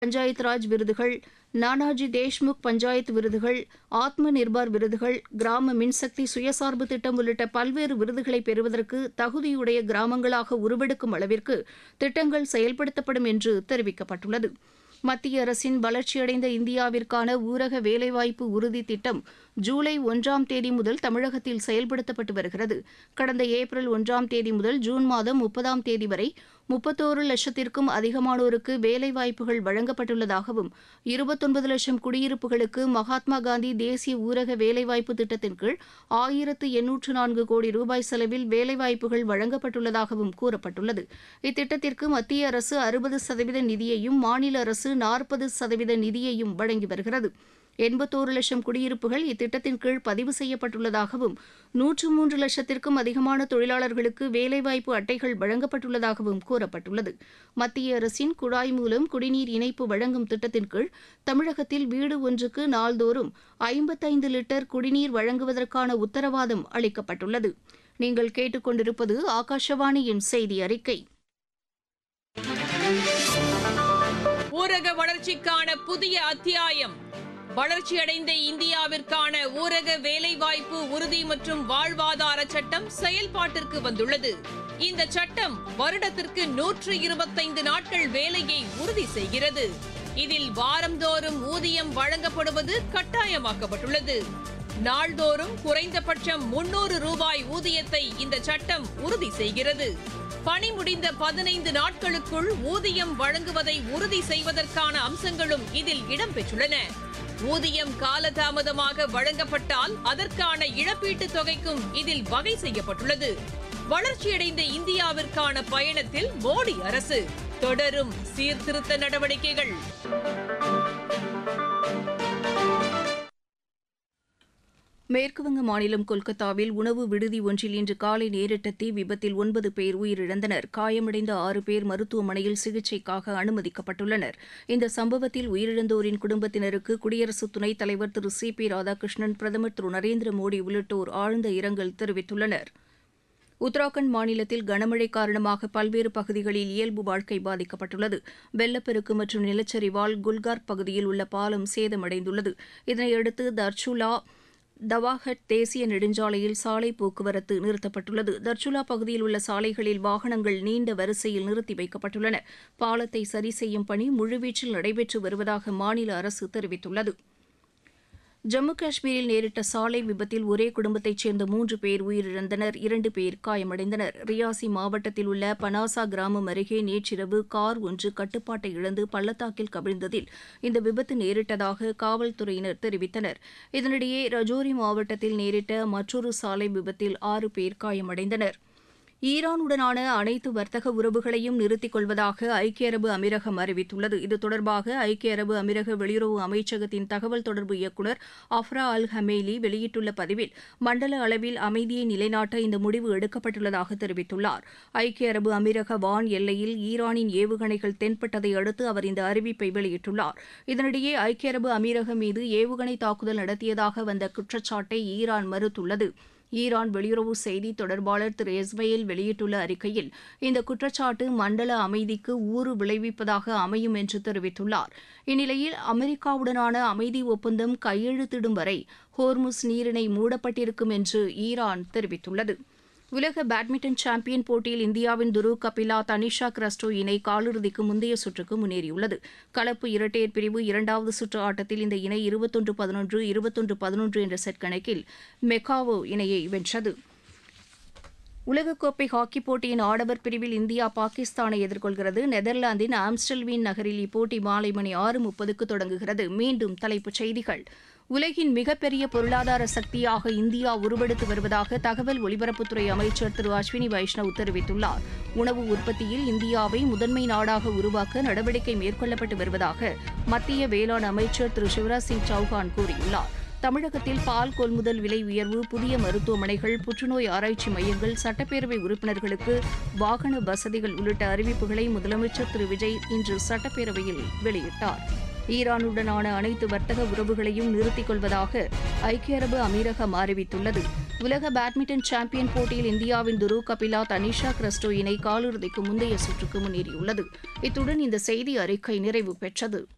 பஞ்சாயத் ராஜ் விருதுகள் நானாஜி தேஷ்முக் பஞ்சாயத் விருதுகள் ஆத்ம நிர்பார் விருதுகள் கிராம மின்சக்தி சுயசார்பு திட்டம் உள்ளிட்ட பல்வேறு விருதுகளை பெறுவதற்கு தகுதியுடைய கிராமங்களாக உருவெடுக்கும் அளவிற்கு திட்டங்கள் செயல்படுத்தப்படும் என்று தெரிவிக்கப்பட்டுள்ளது மத்திய அரசின் வளர்ச்சியடைந்த இந்தியாவிற்கான ஊரக வேலைவாய்ப்பு உறுதி திட்டம் ஜூலை ஒன்றாம் தேதி முதல் தமிழகத்தில் செயல்படுத்தப்பட்டு வருகிறது கடந்த ஏப்ரல் ஒன்றாம் தேதி முதல் ஜூன் மாதம் முப்பதாம் தேதி வரை முப்பத்தோரு லட்சத்திற்கும் அதிகமானோருக்கு வேலைவாய்ப்புகள் வழங்கப்பட்டுள்ளதாகவும் இருபத்தொன்பது லட்சம் குடியிருப்புகளுக்கு மகாத்மா காந்தி தேசிய ஊரக வேலைவாய்ப்பு திட்டத்தின் கீழ் ஆயிரத்து எண்ணூற்று நான்கு கோடி ரூபாய் செலவில் வேலைவாய்ப்புகள் வழங்கப்பட்டுள்ளதாகவும் கூறப்பட்டுள்ளது இத்திட்டத்திற்கு மத்திய அரசு அறுபது சதவீத நிதியையும் மாநில அரசு நாற்பது சதவீத நிதியையும் வழங்கி வருகிறது எண்பத்தோரு லட்சம் குடியிருப்புகள் இத்திட்டத்தின் கீழ் பதிவு செய்யப்பட்டுள்ளதாகவும் நூற்று மூன்று லட்சத்திற்கும் அதிகமான தொழிலாளர்களுக்கு வேலைவாய்ப்பு அட்டைகள் வழங்கப்பட்டுள்ளதாகவும் கூறப்பட்டுள்ளது மத்திய அரசின் குழாய் மூலம் குடிநீர் இணைப்பு வழங்கும் திட்டத்தின் கீழ் தமிழகத்தில் வீடு ஒன்றுக்கு நாள்தோறும் ஐம்பத்தைந்து லிட்டர் குடிநீர் வழங்குவதற்கான உத்தரவாதம் அளிக்கப்பட்டுள்ளது நீங்கள் கேட்டுக்கொண்டிருப்பது ஆகாஷவாணியின் செய்தி அறிக்கை ஊரக வளர்ச்சிக்கான புதிய அத்தியாயம் வளர்ச்சியடைந்த இந்தியாவிற்கான ஊரக வேலைவாய்ப்பு உறுதி மற்றும் வாழ்வாதார சட்டம் செயல்பாட்டிற்கு வந்துள்ளது இந்த சட்டம் வருடத்திற்கு நூற்று இருபத்தைந்து நாட்கள் வேலையை உறுதி செய்கிறது இதில் வாரந்தோறும் ஊதியம் வழங்கப்படுவது கட்டாயமாக்கப்பட்டுள்ளது நாள்தோறும் குறைந்தபட்சம் முன்னூறு ரூபாய் ஊதியத்தை இந்த சட்டம் உறுதி செய்கிறது பணி முடிந்த பதினைந்து நாட்களுக்குள் ஊதியம் வழங்குவதை உறுதி செய்வதற்கான அம்சங்களும் இதில் இடம்பெற்றுள்ளன ஊதியம் காலதாமதமாக வழங்கப்பட்டால் அதற்கான இழப்பீட்டுத் தொகைக்கும் இதில் வகை செய்யப்பட்டுள்ளது வளர்ச்சியடைந்த இந்தியாவிற்கான பயணத்தில் மோடி அரசு தொடரும் சீர்திருத்த நடவடிக்கைகள் மேற்குவங்க மாநிலம் கொல்கத்தாவில் உணவு விடுதி ஒன்றில் இன்று காலை நேரிட்ட தீ விபத்தில் ஒன்பது பேர் உயிரிழந்தனர் காயமடைந்த ஆறு பேர் மருத்துவமனையில் சிகிச்சைக்காக அனுமதிக்கப்பட்டுள்ளனர் இந்த சம்பவத்தில் உயிரிழந்தோரின் குடும்பத்தினருக்கு குடியரசு துணைத் தலைவர் திரு சி பி ராதாகிருஷ்ணன் பிரதமர் திரு நரேந்திர மோடி உள்ளிட்டோர் ஆழ்ந்த இரங்கல் தெரிவித்துள்ளனர் உத்தராகண்ட் மாநிலத்தில் கனமழை காரணமாக பல்வேறு பகுதிகளில் இயல்பு வாழ்க்கை பாதிக்கப்பட்டுள்ளது வெள்ளப்பெருக்கு மற்றும் நிலச்சரிவால் குல்கார் பகுதியில் உள்ள பாலம் சேதமடைந்துள்ளது இதனையடுத்து தர்ச்சுலா தவாஹட் தேசிய நெடுஞ்சாலையில் சாலை போக்குவரத்து நிறுத்தப்பட்டுள்ளது தர்ச்சுலா பகுதியில் உள்ள சாலைகளில் வாகனங்கள் நீண்ட வரிசையில் நிறுத்தி வைக்கப்பட்டுள்ளன பாலத்தை சரி செய்யும் பணி முழுவீச்சில் நடைபெற்று வருவதாக மாநில அரசு தெரிவித்துள்ளது ஜம்மு காஷ்மீரில் நேரிட்ட சாலை விபத்தில் ஒரே குடும்பத்தைச் சேர்ந்த மூன்று பேர் உயிரிழந்தனர் இரண்டு பேர் காயமடைந்தனர் ரியாசி மாவட்டத்தில் உள்ள பனாசா கிராமம் அருகே நேற்றிரவு கார் ஒன்று கட்டுப்பாட்டை இழந்து பள்ளத்தாக்கில் கவிழ்ந்ததில் இந்த விபத்து நேரிட்டதாக காவல்துறையினர் தெரிவித்தனர் இதனிடையே ரஜோரி மாவட்டத்தில் நேரிட்ட மற்றொரு சாலை விபத்தில் ஆறு பேர் காயமடைந்தனர் ஈரானுடனான அனைத்து வர்த்தக உறவுகளையும் நிறுத்திக் கொள்வதாக ஐக்கிய அரபு அமீரகம் அறிவித்துள்ளது இது தொடர்பாக ஐக்கிய அரபு அமீரக வெளியுறவு அமைச்சகத்தின் தகவல் தொடர்பு இயக்குநர் அஃப்ரா அல் ஹமேலி வெளியிட்டுள்ள பதிவில் மண்டல அளவில் அமைதியை நிலைநாட்ட இந்த முடிவு எடுக்கப்பட்டுள்ளதாக தெரிவித்துள்ளார் ஐக்கிய அரபு அமீரக வான் எல்லையில் ஈரானின் ஏவுகணைகள் தென்பட்டதை அடுத்து அவர் இந்த அறிவிப்பை வெளியிட்டுள்ளார் இதனிடையே ஐக்கிய அரபு அமீரகம் மீது ஏவுகணை தாக்குதல் நடத்தியதாக வந்த குற்றச்சாட்டை ஈரான் மறுத்துள்ளது ஈரான் வெளியுறவு செய்தி தொடர்பாளர் திரு இஸ்மையில் வெளியிட்டுள்ள அறிக்கையில் இந்த குற்றச்சாட்டு மண்டல அமைதிக்கு ஊறு விளைவிப்பதாக அமையும் என்று தெரிவித்துள்ளார் இந்நிலையில் அமெரிக்காவுடனான அமைதி ஒப்பந்தம் கையெழுத்திடும் வரை ஹோர்முஸ் நீரிணை மூடப்பட்டிருக்கும் என்று ஈரான் தெரிவித்துள்ளது உலக பேட்மிண்டன் சாம்பியன் போட்டியில் இந்தியாவின் துரு கபிலா தனிஷா கிரஸ்டோ இணை காலிறுதிக்கு முந்தைய சுற்றுக்கு முன்னேறியுள்ளது கலப்பு இரட்டையர் பிரிவு இரண்டாவது சுற்று ஆட்டத்தில் இந்த இணை இருபத்தொன்று பதினொன்று இருபத்தொன்று பதினொன்று என்ற செட் கணக்கில் மெக்காவோ இணையை வென்றது உலகக்கோப்பை ஹாக்கிப் போட்டியின் ஆடவர் பிரிவில் இந்தியா பாகிஸ்தானை எதிர்கொள்கிறது நெதர்லாந்தின் ஆம்ஸ்டல்வீன் நகரில் இப்போட்டி மாலை மணி ஆறு முப்பதுக்கு தொடங்குகிறது மீண்டும் தலைப்புச் செய்திகள் உலகின் மிகப்பெரிய பொருளாதார சக்தியாக இந்தியா உருவெடுத்து வருவதாக தகவல் ஒலிபரப்புத்துறை அமைச்சர் திரு அஸ்வினி வைஷ்ணவ் தெரிவித்துள்ளார் உணவு உற்பத்தியில் இந்தியாவை முதன்மை நாடாக உருவாக்க நடவடிக்கை மேற்கொள்ளப்பட்டு வருவதாக மத்திய வேளாண் அமைச்சர் திரு சிவராஜ் சிங் சௌஹான் கூறியுள்ளார் தமிழகத்தில் பால் கொள்முதல் விலை உயர்வு புதிய மருத்துவமனைகள் புற்றுநோய் ஆராய்ச்சி மையங்கள் சட்டப்பேரவை உறுப்பினர்களுக்கு வாகன வசதிகள் உள்ளிட்ட அறிவிப்புகளை முதலமைச்சர் திரு விஜய் இன்று சட்டப்பேரவையில் வெளியிட்டார் ஈரானுடனான அனைத்து வர்த்தக உறவுகளையும் நிறுத்திக் கொள்வதாக ஐக்கிய அரபு அமீரகம் அறிவித்துள்ளது உலக பேட்மிண்டன் சாம்பியன் போட்டியில் இந்தியாவின் துரு கபிலா தனிஷா கிரஸ்டோ இணை காலிறுதிக்கு முந்தைய சுற்றுக்கு முன்னேறியுள்ளது இத்துடன் இந்த செய்தி அறிக்கை நிறைவு பெற்றது